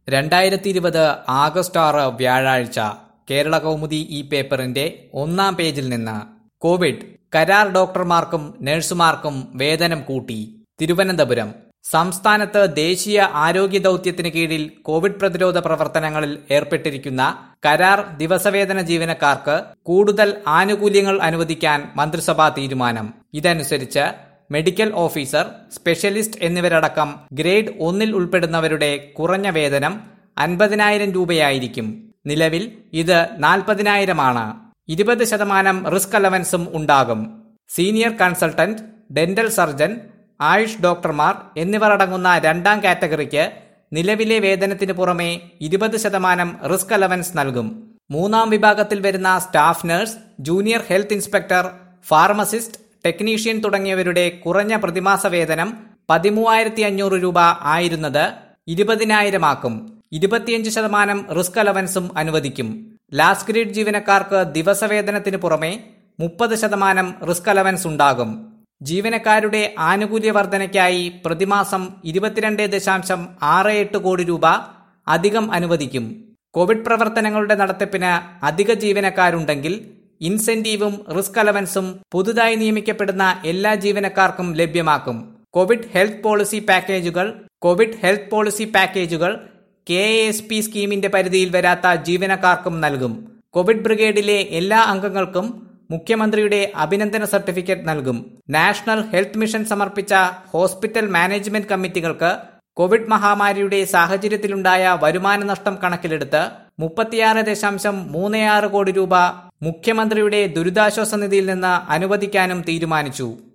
രണ്ടായിരത്തി ഇരുപത് ആഗസ്റ്റ് ആറ് വ്യാഴാഴ്ച കേരള കൗമുദി ഈ പേപ്പറിന്റെ ഒന്നാം പേജിൽ നിന്ന് കോവിഡ് കരാർ ഡോക്ടർമാർക്കും നഴ്സുമാർക്കും വേതനം കൂട്ടി തിരുവനന്തപുരം സംസ്ഥാനത്ത് ദേശീയ ആരോഗ്യ ദൌത്യത്തിന് കീഴിൽ കോവിഡ് പ്രതിരോധ പ്രവർത്തനങ്ങളിൽ ഏർപ്പെട്ടിരിക്കുന്ന കരാർ ദിവസവേതന ജീവനക്കാർക്ക് കൂടുതൽ ആനുകൂല്യങ്ങൾ അനുവദിക്കാൻ മന്ത്രിസഭാ തീരുമാനം ഇതനുസരിച്ച് മെഡിക്കൽ ഓഫീസർ സ്പെഷ്യലിസ്റ്റ് എന്നിവരടക്കം ഗ്രേഡ് ഒന്നിൽ ഉൾപ്പെടുന്നവരുടെ കുറഞ്ഞ വേതനം അൻപതിനായിരം രൂപയായിരിക്കും നിലവിൽ ഇത് നാൽപ്പതിനായിരമാണ് ഇരുപത് ശതമാനം റിസ്ക് അലവൻസും ഉണ്ടാകും senior consultant dental surgeon AYUSH ഡോക്ടർമാർ എന്നിവർ അടങ്ങുന്ന രണ്ടാം കാറ്റഗറിക്ക് നിലവിലെ വേതനത്തിന് പുറമെ ഇരുപത് ശതമാനം റിസ്ക് അലവൻസ് നൽകും മൂന്നാം വിഭാഗത്തിൽ വരുന്ന staff nurse junior health inspector pharmacist technician തുടങ്ങിയവരുടെ കുറഞ്ഞ പ്രതിമാസ വേതനം പതിമൂവായിരത്തി അഞ്ഞൂറ് രൂപ ആയിരുന്നത് ഇരുപതിനായിരമാക്കും ഇരുപത്തിയഞ്ച് ശതമാനം റിസ്ക് അലവൻസും അനുവദിക്കും ലാസ്റ്റ് ഗ്രേഡ് ജീവനക്കാർക്ക് ദിവസവേതനത്തിന് പുറമെ മുപ്പത് ശതമാനം റിസ്ക് അലവൻസ് ഉണ്ടാകും ജീവനക്കാരുടെ ആനുകൂല്യ വർധനയ്ക്കായി പ്രതിമാസം ഇരുപത്തിരണ്ട് ദശാംശം ആറ് എട്ട് കോടി രൂപ അധികം അനുവദിക്കും കോവിഡ് പ്രവർത്തനങ്ങളുടെ നടത്തിപ്പിന് അധിക ജീവനക്കാരുണ്ടെങ്കിൽ ഇൻസെന്റീവും റിസ്ക് അലവൻസും പുതുതായി നിയമിക്കപ്പെടുന്ന എല്ലാ ജീവനക്കാർക്കും ലഭ്യമാക്കും കോവിഡ് ഹെൽത്ത് പോളിസി പാക്കേജുകൾ കോവിഡ് ഹെൽത്ത് പോളിസി പാക്കേജുകൾ കെ എസ് പി സ്കീമിന്റെ പരിധിയിൽ വരാത്ത ജീവനക്കാർക്കും നൽകും കോവിഡ് ബ്രിഗേഡിലെ എല്ലാ അംഗങ്ങൾക്കും മുഖ്യമന്ത്രിയുടെ അഭിനന്ദന സർട്ടിഫിക്കറ്റ് നൽകും നാഷണൽ ഹെൽത്ത് മിഷൻ സമർപ്പിച്ച ഹോസ്പിറ്റൽ മാനേജ്മെന്റ് കമ്മിറ്റികൾക്ക് കോവിഡ് മഹാമാരിയുടെ സാഹചര്യത്തിലുണ്ടായ വരുമാന നഷ്ടം കണക്കിലെടുത്ത് മുപ്പത്തിയാറ് ദശാംശം മൂന്ന് ആറ് കോടി രൂപ മുഖ്യമന്ത്രിയുടെ ദുരിതാശ്വാസ നിധിയിൽ നിന്ന് അനുവദിക്കാനും തീരുമാനിച്ചു